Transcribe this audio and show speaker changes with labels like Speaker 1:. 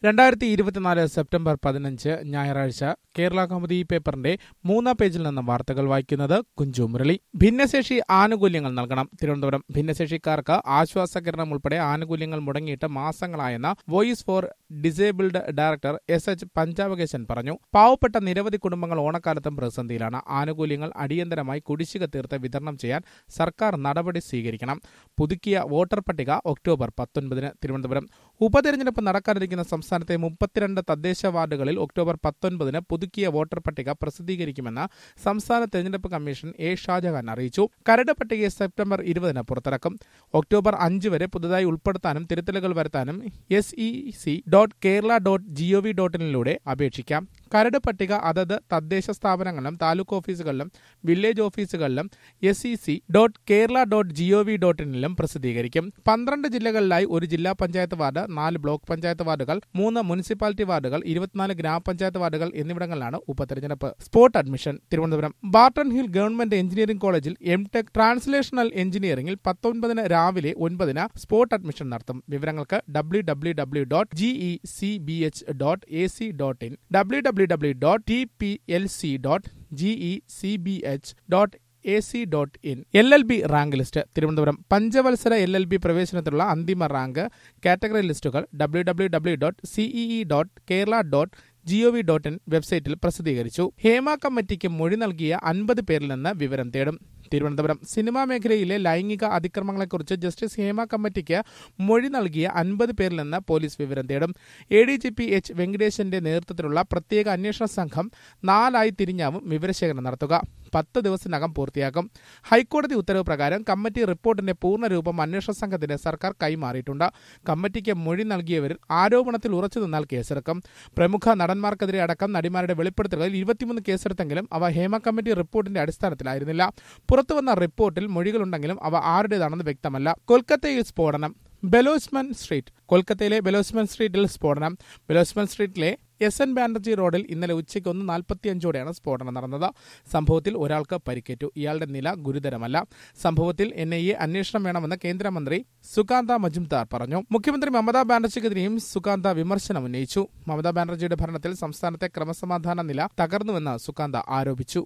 Speaker 1: രണ്ടായിരത്തി ഇരുപത്തിനാല് സെപ്റ്റംബർ പതിനഞ്ച് ഞായറാഴ്ച കേരള കൗമുദി പേപ്പറിന്റെ മൂന്നാം പേജിൽ നിന്ന് വാർത്തകൾ വായിക്കുന്നത് കുഞ്ചു മുരളി ഭിന്നശേഷി ആനുകൂല്യങ്ങൾ നൽകണം തിരുവനന്തപുരം ഭിന്നശേഷിക്കാർക്ക് ആശ്വാസകിരണം ഉൾപ്പെടെ ആനുകൂല്യങ്ങൾ മുടങ്ങിയിട്ട് മാസങ്ങളായെന്ന് voice for disabled director S H Panchabakesan പറഞ്ഞു പാവപ്പെട്ട നിരവധി കുടുംബങ്ങൾ ഓണക്കാലത്തും പ്രതിസന്ധിയിലാണ് ആനുകൂല്യങ്ങൾ അടിയന്തരമായി കുടിശ്ശിക തീർത്ത് വിതരണം ചെയ്യാൻ സർക്കാർ നടപടി സ്വീകരിക്കണം പുതുക്കിയ വോട്ടർ പട്ടിക ഒക്ടോബർ പത്തൊൻപതിന് തിരുവനന്തപുരം ഉപതെരഞ്ഞെടുപ്പ് നടക്കാനിരിക്കുന്ന സംസ്ഥാനത്തെ മുപ്പത്തിരണ്ട് തദ്ദേശ വാർഡുകളിൽ ഒക്ടോബർ പത്തൊൻപതിന് പുതുക്കിയ വോട്ടർ പട്ടിക പ്രസിദ്ധീകരിക്കുമെന്ന് സംസ്ഥാന തെരഞ്ഞെടുപ്പ് കമ്മീഷൻ എ ഷാജഹാൻ അറിയിച്ചു കരട് പട്ടിക സെപ്റ്റംബർ ഇരുപതിന് പുറത്തിറക്കും ഒക്ടോബർ അഞ്ച് വരെ പുതുതായി ഉൾപ്പെടുത്താനും തിരുത്തലുകൾ വരുത്താനും S E C dot Kerala dot gov dot ഇനിലൂടെ അപേക്ഷിക്കാം കരട് പട്ടിക അതത് തദ്ദേശ സ്ഥാപനങ്ങളിലും താലൂക്ക് ഓഫീസുകളിലും വില്ലേജ് ഓഫീസുകളിലും S E C dot Kerala dot gov dot ഇനിലും പ്രസിദ്ധീകരിക്കും പന്ത്രണ്ട് ജില്ലകളിലായി ഒരു ജില്ലാ പഞ്ചായത്ത് വാർഡ് നാല് ബ്ലോക്ക് പഞ്ചായത്ത് വാർഡുകൾ മൂന്ന് മുനിസിപ്പാലിറ്റി വാർഡുകൾ ഇരുപത്തിനാല് ഗ്രാമപഞ്ചായത്ത് വാർഡുകൾ എന്നിവിടങ്ങളിലാണ് ഉപതെരഞ്ഞെടുപ്പ് spot admission Thiruvananthapuram Barton hill government engineering കോളേജിൽ എം ടെക് ട്രാൻസ്ലേഷണൽ എഞ്ചിനീയറിംഗിൽ പത്തൊൻപതിന് രാവിലെ ഒൻപതിന് സ്പോട്ട് അഡ്മിഷൻ നടത്തും വിവരങ്ങൾക്ക് W W W dot G E C B H dot A C dot in W W W dot T P L C dot G E C B H dot A C dot in L L B rank list Thiruvananthapuram പഞ്ചവത്സര L L B പ്രവേശനത്തിലുള്ള അന്തിമ rank category ലിസ്റ്റുകൾ W W W dot C E E dot Kerala dot gov dot in website പ്രസിദ്ധീകരിച്ചു ഹേമ കമ്മിറ്റിക്ക് മൊഴി നൽകിയ അൻപത് പേരിൽ നിന്ന് വിവരം തേടും തിരുവനന്തപുരം സിനിമാ മേഖലയിലെ ലൈംഗിക അതിക്രമങ്ങളെക്കുറിച്ച് ജസ്റ്റിസ് ഹേമ കമ്മിറ്റിക്ക് മൊഴി നൽകിയ അൻപത് പേരിൽ നിന്ന് പോലീസ് വിവരം തേടും A D G P H വെങ്കടേശന്റെ നേതൃത്വത്തിലുള്ള പ്രത്യേക അന്വേഷണ സംഘം നാലായി തിരിഞ്ഞാവും വിവരശേഖരണം നടത്തുക പത്ത് ദിവസത്തിനകം പൂർത്തിയാക്കും ഹൈക്കോടതി ഉത്തരവ് പ്രകാരം കമ്മിറ്റി റിപ്പോർട്ടിന്റെ പൂർണ്ണരൂപം അന്വേഷണ സംഘത്തിന് സർക്കാർ കൈമാറിയിട്ടുണ്ട് കമ്മിറ്റിക്ക് മൊഴി നൽകിയവരിൽ ആരോപണത്തിൽ ഉറച്ചു നിന്നാൽ കേസെടുക്കും പ്രമുഖ നടന്മാർക്കെതിരെ അടക്കം നടിമാരുടെ വെളിപ്പെടുത്തലുകളിൽ ഇരുപത്തിമൂന്ന് കേസെടുത്തെങ്കിലും അവ ഹേമ കമ്മിറ്റി റിപ്പോർട്ടിന്റെ അടിസ്ഥാനത്തിലായിരുന്നില്ല പുറത്തുവന്ന റിപ്പോർട്ടിൽ മൊഴികളുണ്ടെങ്കിലും അവ ആരുടേതാണെന്ന് വ്യക്തമല്ല കൊൽക്കത്തയിൽ സ്ഫോടനം ബെലോസ്മൻ സ്ട്രീറ്റ് കൊൽക്കത്തയിലെ ബെലോസ്മൻ സ്ട്രീറ്റിൽ സ്ഫോടനം ബെലോസ്മൻ സ്ട്രീറ്റിലെ എസ് എൻ ബാനർജി റോഡിൽ ഇന്നലെ ഉച്ചയ്ക്ക് ഒന്ന് നാൽപ്പത്തിയഞ്ചോടെയാണ് സ്ഫോടനം നടന്നത് സംഭവത്തിൽ ഒരാൾക്ക് പരിക്കേറ്റു ഇയാളുടെ നില ഗുരുതരമല്ല സംഭവത്തിൽ എൻ ഐ എ അന്വേഷണം വേണമെന്ന് കേന്ദ്രമന്ത്രി സുകാന്ത മജുംദാർ പറഞ്ഞു മുഖ്യമന്ത്രി മമതാ ബാനർജിക്കെതിരെയും സുകാന്ത വിമർശനം ഉന്നയിച്ചു മമതാ ബാനർജിയുടെ ഭരണത്തിൽ സംസ്ഥാനത്തെ ക്രമസമാധാന നില തകർന്നുവെന്ന് സുകാന്ത ആരോപിച്ചു